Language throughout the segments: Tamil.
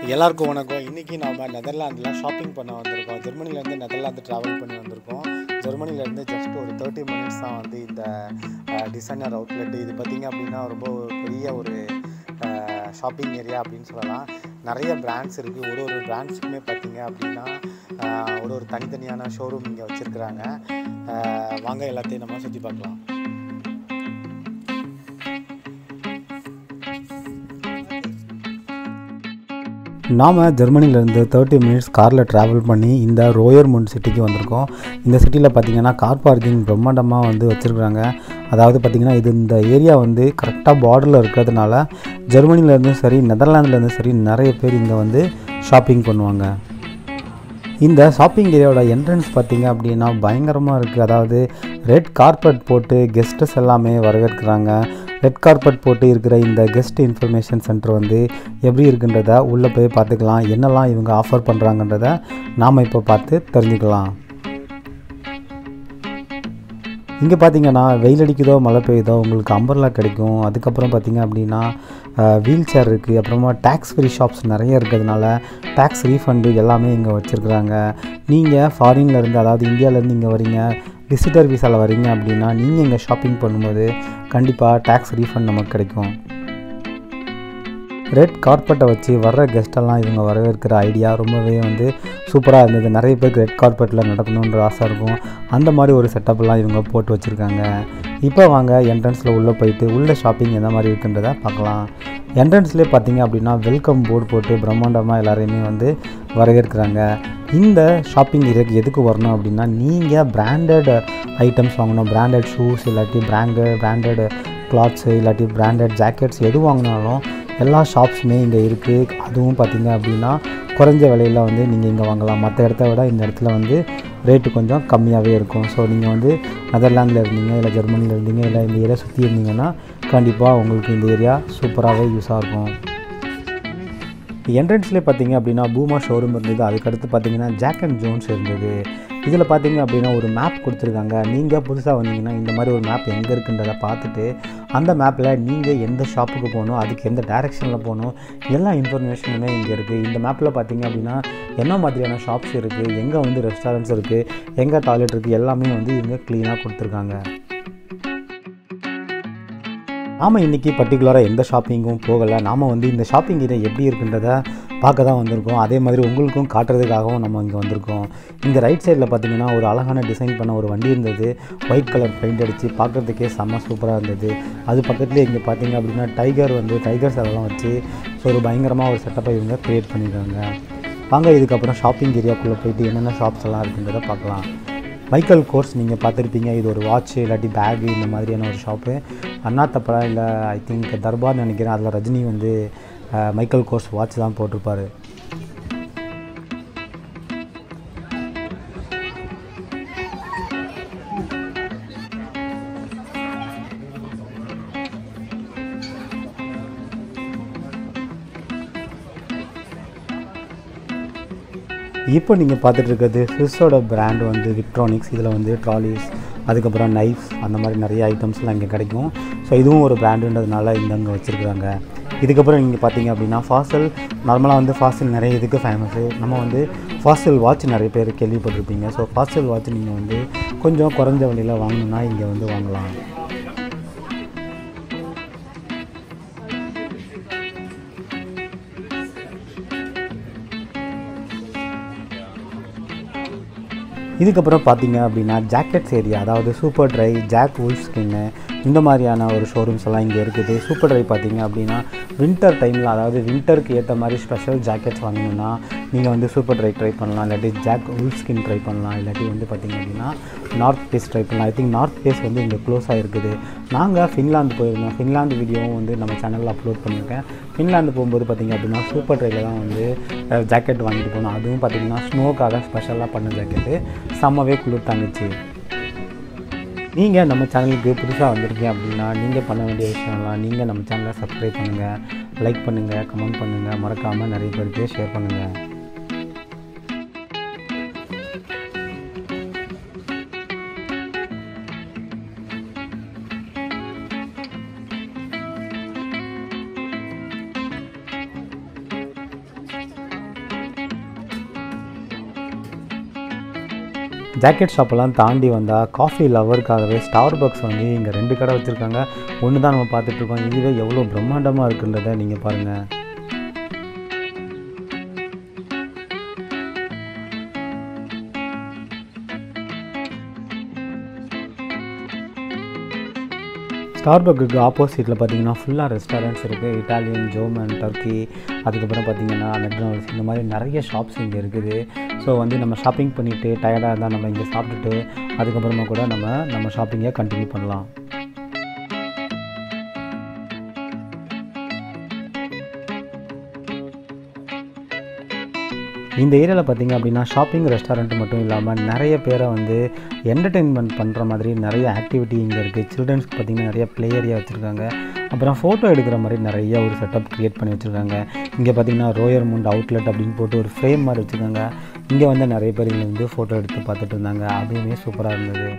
எல்லாருக்கும் வணக்கம் இன்றைக்கி நாம் நெதர்லாந்தில் ஷாப்பிங் பண்ண வந்திருக்கோம் ஜெர்மனிலேருந்து நெதர்லாந்து ட்ராவல் பண்ணி வந்திருக்கோம் ஜெர்மனிலேருந்து ஜஸ்ட் ஒரு தேர்ட்டி மினிட்ஸ் தான் வந்து இந்த டிசைனர் அவுட்லெட் இது பார்த்திங்க அப்படின்னா ரொம்ப பெரிய ஒரு ஷாப்பிங் ஏரியா அப்படின்னு சொல்லலாம் நிறைய பிராண்ட்ஸ் இருக்குது ஒரு ஒரு பிராண்ட்ஸுக்குமே பார்த்திங்க அப்படின்னா அஹ், ஒரு ஒரு தனித்தனியான ஷோரூம் இங்கே வச்சுருக்குறாங்க வாங்க எல்லாத்தையும் நம்ம சுற்றி பார்க்கலாம் நாம் ஜெர்மனிலேருந்து தேர்ட்டி மினிட்ஸ் காரில் ட்ராவல் பண்ணி இந்த ரோயர் முன் சிட்டிக்கு வந்திருக்கோம் இந்த சிட்டியில் பார்த்தீங்கன்னா கார் பார்க்கிங் பிரம்மாண்டமாக வந்து வச்சுருக்குறாங்க அதாவது பார்த்திங்கன்னா இது இந்த ஏரியா வந்து கரெக்டாக பார்டரில் இருக்கிறதுனால ஜெர்மனிலேருந்தும் சரி நெதர்லாந்துலேருந்தும் சரி நிறைய பேர் இங்கே வந்து ஷாப்பிங் பண்ணுவாங்க இந்த ஷாப்பிங் ஏரியாவோட என்ட்ரன்ஸ் பார்த்தீங்க அப்படின்னா பயங்கரமாக இருக்குது அதாவது ரெட் கார்பெட் போட்டு கெஸ்ட்டஸ் எல்லாமே வரவேற்கிறாங்க ரெட் கார்பெட் போட்டு இருக்கிற இந்த கெஸ்ட் இன்ஃபர்மேஷன் சென்டர் வந்து எப்படி இருக்குன்றத உள்ளே போய் பார்த்துக்கலாம் என்னெல்லாம் இவங்க ஆஃபர் பண்ணுறாங்கன்றத நாம் இப்போ பார்த்து தெரிஞ்சுக்கலாம் இங்கே பார்த்தீங்கன்னா வெயில் அடிக்குதோ மழை பெய்யுதோ உங்களுக்கு அம்பர்லா கிடைக்கும் அதுக்கப்புறம் பார்த்தீங்க அப்படின்னா வீல் சேர் இருக்குது அப்புறமா டேக்ஸ் ஃப்ரீ ஷாப்ஸ் நிறைய இருக்கிறதுனால டேக்ஸ் ரீஃபண்டு எல்லாமே இங்கே வச்சுருக்குறாங்க நீங்கள் ஃபாரின்லேருந்து அதாவது இந்தியாவிலேருந்து இங்கே வரீங்க விசிட்டர் விசாவில் வரீங்க அப்படின்னா நீங்கள் இங்கே ஷாப்பிங் பண்ணும்போது கண்டிப்பாக டேக்ஸ் ரீஃபண்ட் நமக்கு கிடைக்கும் ரெட் கார்பெட்டை வச்சு வர்ற கெஸ்டெல்லாம் இவங்க வரவேற்கிற ஐடியா ரொம்பவே வந்து சூப்பராக இருந்தது நிறைய பேருக்கு ரெட் கார்பெட்டில் நடக்கணுன்ற ஆசை இருக்கும் அந்த மாதிரி ஒரு செட்டப்லாம் இவங்க போட்டு வச்சுருக்காங்க இப்போ வாங்க என்ட்ரன்ஸில் உள்ளே போயிட்டு உள்ள ஷாப்பிங் எந்த மாதிரி இருக்குன்றதை பார்க்கலாம் என்ட்ரன்ஸ்லேயே பார்த்தீங்க அப்படின்னா வெல்கம் போர்டு போட்டு பிரம்மாண்டமாக எல்லாரையுமே வந்து வரவேற்கிறாங்க இந்த ஷாப்பிங் ஏரியாக்கு எதுக்கு வரணும் அப்படின்னா நீங்கள் பிராண்டட் ஐட்டம்ஸ் வாங்கணும் பிராண்டட் ஷூஸ் இல்லாட்டி பிராண்டட் பிராண்டட் கிளாத்ஸு இல்லாட்டி பிராண்டட் ஜாக்கெட்ஸ் எது வாங்கினாலும் எல்லா ஷாப்ஸுமே இங்கே இருக்குது அதுவும் பார்த்தீங்க அப்படின்னா குறைஞ்ச விலையில் வந்து நீங்கள் இங்கே வாங்கலாம் மற்ற இடத்த விட இந்த இடத்துல வந்து ரேட்டு கொஞ்சம் கம்மியாகவே இருக்கும் ஸோ நீங்கள் வந்து நெதர்லாந்தில் இருந்தீங்க இல்லை ஜெர்மனியில் இருந்தீங்க இல்லை இந்த ஏரியா சுற்றி இருந்தீங்கன்னா கண்டிப்பாக உங்களுக்கு இந்த ஏரியா சூப்பராகவே யூஸாக இருக்கும் என்ட்ரன்ஸ்லேயே பார்த்தீங்க அப்படின்னா பூமா ஷோரூம் இருந்தது அதுக்கடுத்து பார்த்தீங்கன்னா ஜாக் அண்ட் ஜோன்ஸ் இருந்தது இதில் பார்த்தீங்க அப்படின்னா ஒரு மேப் கொடுத்துருக்காங்க நீங்கள் புதுசாக வந்தீங்கன்னா இந்த மாதிரி ஒரு மேப் எங்கே இருக்குன்றதை பார்த்துட்டு அந்த மேப்பில் நீங்கள் எந்த ஷாப்புக்கு போகணும் அதுக்கு எந்த டைரெக்ஷனில் போகணும் எல்லா இன்ஃபர்மேஷனுமே இங்கே இருக்குது இந்த மேப்பில் பார்த்தீங்க அப்படின்னா என்ன மாதிரியான ஷாப்ஸ் இருக்குது எங்கே வந்து ரெஸ்டாரண்ட்ஸ் இருக்குது எங்கே டாய்லெட் இருக்குது எல்லாமே வந்து இவங்க க்ளீனாக கொடுத்துருக்காங்க நாம் இன்றைக்கி பர்டிகுலராக எந்த ஷாப்பிங்கும் போகலை நாம் வந்து இந்த ஷாப்பிங் ஏரியா எப்படி இருக்குன்றத பார்க்க தான் வந்திருக்கோம் அதே மாதிரி உங்களுக்கும் காட்டுறதுக்காகவும் நம்ம இங்கே வந்திருக்கோம் இங்கே ரைட் சைடில் பார்த்தீங்கன்னா ஒரு அழகான டிசைன் பண்ண ஒரு வண்டி இருந்தது ஒயிட் கலர் பெயிண்ட் அடித்து பார்க்குறதுக்கே செம்ம சூப்பராக இருந்தது அது பக்கத்துலேயே இங்கே பார்த்தீங்க அப்படின்னா டைகர் வந்து டைகர் செலலாம் வச்சு ஸோ ஒரு பயங்கரமாக ஒரு செட்டப்பை இவங்க க்ரியேட் பண்ணியிருக்காங்க வாங்க இதுக்கப்புறம் ஷாப்பிங் ஏரியாக்குள்ளே போயிட்டு என்னென்ன ஷாப்ஸ் எல்லாம் இருக்குன்றதை பார்க்கலாம் மைக்கேல் கோர்ஸ் நீங்கள் பார்த்துருப்பீங்க இது ஒரு வாட்ச் இல்லாட்டி பேகு இந்த மாதிரியான ஒரு ஷாப்பு அண்ணா தப்பரா இல்லை ஐ திங்க் தர்பார் நினைக்கிறேன் அதில் ரஜினி வந்து அஹ், மைக்கேல் கோர்ஸ் வாட்ச் தான் போட்டிருப்பாரு இப்போ நீங்கள் பார்த்துட்டு இருக்கிறது ஸ்விஸ்ஸோட பிராண்ட் வந்து விக்ட்ரானிக்ஸ் இதில் வந்து ட்ராலிஸ் அதுக்கப்புறம் நைஃப் அந்த மாதிரி நிறைய ஐட்டம்ஸ்லாம் இங்கே கிடைக்கும் ஸோ இதுவும் ஒரு பிராண்டுன்றதுனால இந்த அங்கே வச்சுருக்குறாங்க இதுக்கப்புறம் நீங்கள் பார்த்தீங்க அப்படின்னா ஃபாசல் நார்மலாக வந்து ஃபாசில் நிறைய இதுக்கு ஃபேமஸு நம்ம வந்து ஃபாசில் வாட்ச் நிறைய பேர் கேள்விப்பட்டிருப்பீங்க ஸோ ஃபாசில் வாட்ச் நீங்கள் வந்து கொஞ்சம் குறைஞ்ச விலையில் வாங்கணுன்னா இங்கே வந்து வாங்கலாம் இதுக்கப்புறம் பார்த்தீங்க அப்படின்னா ஜாக்கெட்ஸ் ஏரியா அதாவது Superdry Jack Wolfskin இந்த மாதிரியான ஒரு ஷோரூம்ஸ் எல்லாம் இங்கே இருக்குது சூப்பர் ட்ரை பார்த்தீங்க அப்படின்னா வின்டர் டைமில் அதாவது வின்டருக்கு ஏற்ற மாதிரி ஸ்பெஷல் ஜாக்கெட்ஸ் வாங்கணும்னா நீங்கள் வந்து சூப்பர் ட்ரை ட்ரை பண்ணலாம் இல்லாட்டி ஜாக் உல் ஸ்கின் ட்ரை பண்ணலாம் இல்லாட்டி வந்து பார்த்தீங்க அப்படின்னா நார்த் பேஸ் ட்ரை பண்ணலாம் ஐ திங்க் நார்த் பேஸ் வந்து இங்கே க்ளோஸ் ஆகிருக்குது நாங்கள் ஃபின்லாந்து போயிருந்தோம் ஃபின்லாந்து வீடியோவும் வந்து நம்ம சேனலில் அப்லோட் பண்ணியிருக்கேன் ஃபின்லாந்து போகும்போது பார்த்தீங்க அப்படின்னா சூப்பர் ட்ரையில் தான் வந்து ஜாக்கெட் வாங்கிட்டு போனோம் அதுவும் பார்த்தீங்கன்னா ஸ்னோக்காக ஸ்பெஷலாக பண்ண ஜாக்கெட்டு செம்மவே குளிர் தாங்குச்சு நீங்கள் நம்ம சேனலுக்கு புதுசாக வந்திருக்கீங்க அப்படின்னா நீங்கள் பண்ண வேண்டிய விஷயம்லாம் நீங்கள் நம்ம சேனலை சப்ஸ்கிரைப் பண்ணுங்கள் லைக் பண்ணுங்கள் கமெண்ட் பண்ணுங்கள் மறக்காமல் நிறைய பேருக்கு ஷேர் பண்ணுங்கள் ஜாக்கெட் ஷாப்பெல்லாம் தாண்டி வந்தால் காஃபி லவருக்காகவே ஸ்டார் பக்ஸ் வந்து இங்கே ரெண்டு கடை வச்சுருக்காங்க ஒன்று தான் நம்ம பார்த்துட்ருக்கோம் இதுவே எவ்வளோ பிரம்மாண்டமாக இருக்குன்றதை நீங்கள் பாருங்கள் ஸ்டார்பக்குக்கு ஆப்போசிட்டில் பார்த்தீங்கன்னா ஃபுல்லாக ரெஸ்டாரண்ட்ஸ் இருக்குது இட்டாலியன் ஜோமன் டர்க்கி அதுக்கப்புறம் பார்த்தீங்கன்னா மெக்டானல்ஸ் இந்த மாதிரி நிறைய ஷாப்ஸ் இங்கே இருக்குது ஸோ வந்து நம்ம ஷாப்பிங் பண்ணிவிட்டு டயர்டாக இருந்தால் நம்ம இங்கே சாப்பிட்டுட்டு அதுக்கப்புறமா கூட நம்ம நம்ம ஷாப்பிங்கை கண்டினியூ பண்ணலாம் இந்த ஏரியாவில் பார்த்தீங்க அப்படின்னா ஷாப்பிங் ரெஸ்டாரண்ட் மட்டும் இல்லாமல் நிறைய பேரை வந்து என்டர்டெயின்மெண்ட் பண்ணுற மாதிரி நிறைய ஆக்டிவிட்டி இங்கே இருக்குது சில்ட்ரன்ஸ்க்கு பார்த்தீங்கன்னா நிறைய ப்ளே ஏரியா வச்சுருக்காங்க அப்புறம் ஃபோட்டோ எடுக்கிற மாதிரி நிறைய ஒரு செட்டப் க்ரியேட் பண்ணி வச்சுருக்காங்க இங்கே பார்த்தீங்கன்னா ரோயர் முண்ட் அவுட்லெட் அப்படின்னு போட்டு ஒரு ஃப்ரேம் மாதிரி வச்சுருக்காங்க இங்கே வந்து நிறைய பேர் இங்கே வந்து ஃபோட்டோ எடுத்து பார்த்துட்டு இருந்தாங்க அதுவுமே சூப்பராக இருந்தது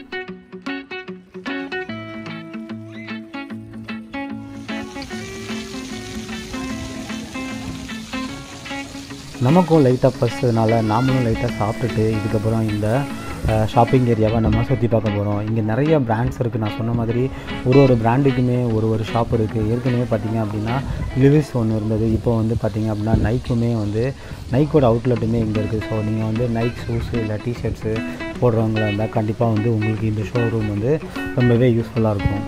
நமக்கும் லைட்டாக பஸ்ஸதுனால நாமளும் லைட்டாக சாப்பிட்டுட்டு இதுக்கப்புறம் இந்த ஷாப்பிங் ஏரியாவை நம்ம சுற்றி பார்க்க போகிறோம் இங்கே நிறைய பிராண்ட்ஸ் இருக்குது நான் சொன்ன மாதிரி ஒரு ஒரு பிராண்டுக்குமே ஒரு ஒரு ஷாப் இருக்குது ஏற்கனவே பார்த்தீங்க அப்படின்னா லிவிஸ் ஒன்று இருந்தது இப்போ வந்து பார்த்தீங்க அப்படின்னா நைக்குமே வந்து நைக்கோட அவுட்லெட்டுமே இங்கே இருக்குது ஸோ நீங்கள் வந்து நைக் ஷூஸு இல்லை டிஷர்ட்ஸு போடுறவங்களா இருந்தால் கண்டிப்பாக வந்து உங்களுக்கு இந்த ஷோரூம் வந்து ரொம்பவே யூஸ்ஃபுல்லாக இருக்கும்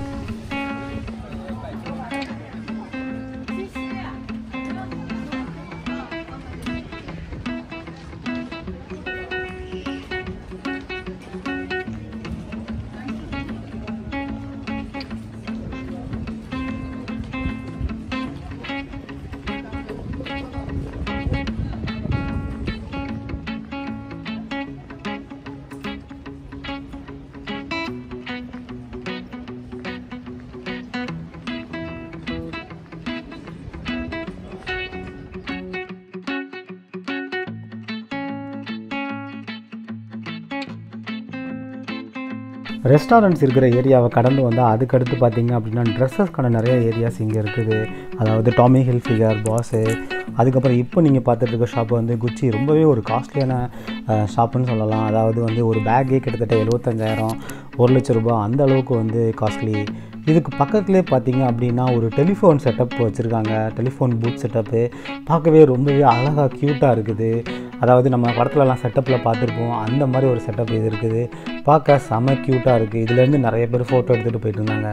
ரெஸ்டாரண்ட்ஸ் இருக்கிற ஏரியாவை கடந்து வந்தால் அதுக்கடுத்து பார்த்தீங்க அப்படின்னா ட்ரெஸ்ஸஸ்க்கான நிறைய ஏரியாஸ் இங்கே இருக்குது அதாவது டாமி ஹில் ஃபிகர் பாஸு அதுக்கப்புறம் இப்போ நீங்கள் பார்த்துட்டு இருக்க ஷாப்பு வந்து குச்சி ரொம்பவே ஒரு காஸ்ட்லியான ஷாப்புன்னு சொல்லலாம் அதாவது வந்து ஒரு பேக்கே கிட்டத்தட்ட எழுபத்தஞ்சாயிரம் ஒரு லட்ச ரூபாய் அந்த அளவுக்கு வந்து காஸ்ட்லி இதுக்கு பக்கத்துலேயே பார்த்தீங்க அப்படின்னா ஒரு டெலிஃபோன் செட்டப் வச்சுருக்காங்க டெலிஃபோன் பூத் செட்டப்பு பார்க்கவே ரொம்பவே அழகாக க்யூட்டாக இருக்குது அதாவது நம்ம படத்துலலாம் செட்டப்பில் பார்த்துருப்போம் அந்த மாதிரி ஒரு செட்டப் இது இருக்குது பார்க்க செம க்யூட்டாக இருக்குது இதுலேருந்து நிறைய பேர் ஃபோட்டோ எடுத்துகிட்டு போயிட்டு இருந்தாங்க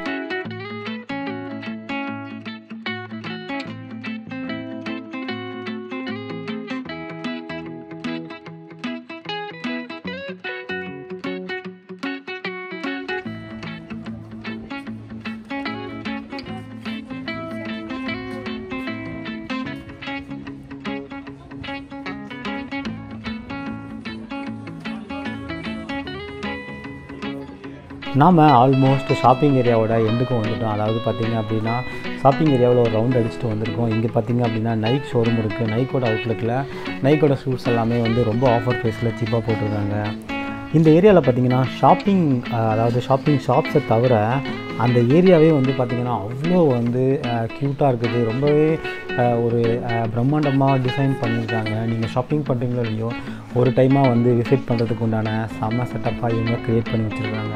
நாம் ஆல்மோஸ்ட் ஷாப்பிங் ஏரியாவோட எண்டுக்கும் வந்துட்டோம் அதாவது பார்த்தீங்க அப்படின்னா ஷாப்பிங் ஏரியாவில் ஒரு ரவுண்ட் அடிச்சுட்டு வந்திருக்கோம் இங்கே பார்த்தீங்க அப்படின்னா நைக் ஷோரூம் இருக்குது நைக்கோட அவுட்லெட்டில் நைக்கோட ஷூஸ் எல்லாமே வந்து ரொம்ப ஆஃபர் ப்ரைஸில் சீப்பாக போட்டிருக்காங்க இந்த ஏரியாவில் பார்த்தீங்கன்னா ஷாப்பிங் அதாவது ஷாப்பிங் ஷாப்ஸை தவிர அந்த ஏரியாவே வந்து பார்த்திங்கன்னா அவ்வளோ வந்து க்யூட்டாக இருக்குது ரொம்பவே அஹ், ஒரு அஹ், பிரம்மாண்டமாக டிசைன் பண்ணியிருக்காங்க நீங்கள் ஷாப்பிங் பண்ணுறீங்களோ இல்லையோ ஒரு டைமாக வந்து விசிட் பண்ணுறதுக்கு உண்டான செம்ம செட்டப்பாக இவங்க க்ரியேட் பண்ணி வச்சுருக்காங்க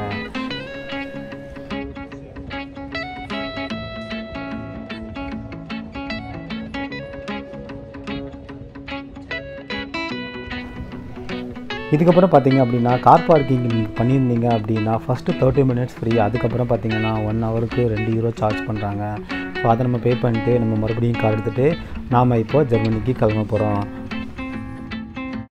இதுக்கப்புறம் பார்த்தீங்க அப்படின்னா கார் பார்க்கிங் நீங்கள் பண்ணியிருந்தீங்க அப்படின்னா ஃபஸ்ட்டு தேர்ட்டி மினிட்ஸ் ஃப்ரீ அதுக்கப்புறம் பார்த்தீங்கன்னா ஒன் ஹவருக்கு ரெண்டு யூரோ சார்ஜ் பண்ணுறாங்க ஸோ அதை நம்ம பே பண்ணிட்டு நம்ம மறுபடியும் கார் எடுத்துகிட்டு நாம் இப்போ ஜெர்மனிக்கு கிளம்ப போகிறோம்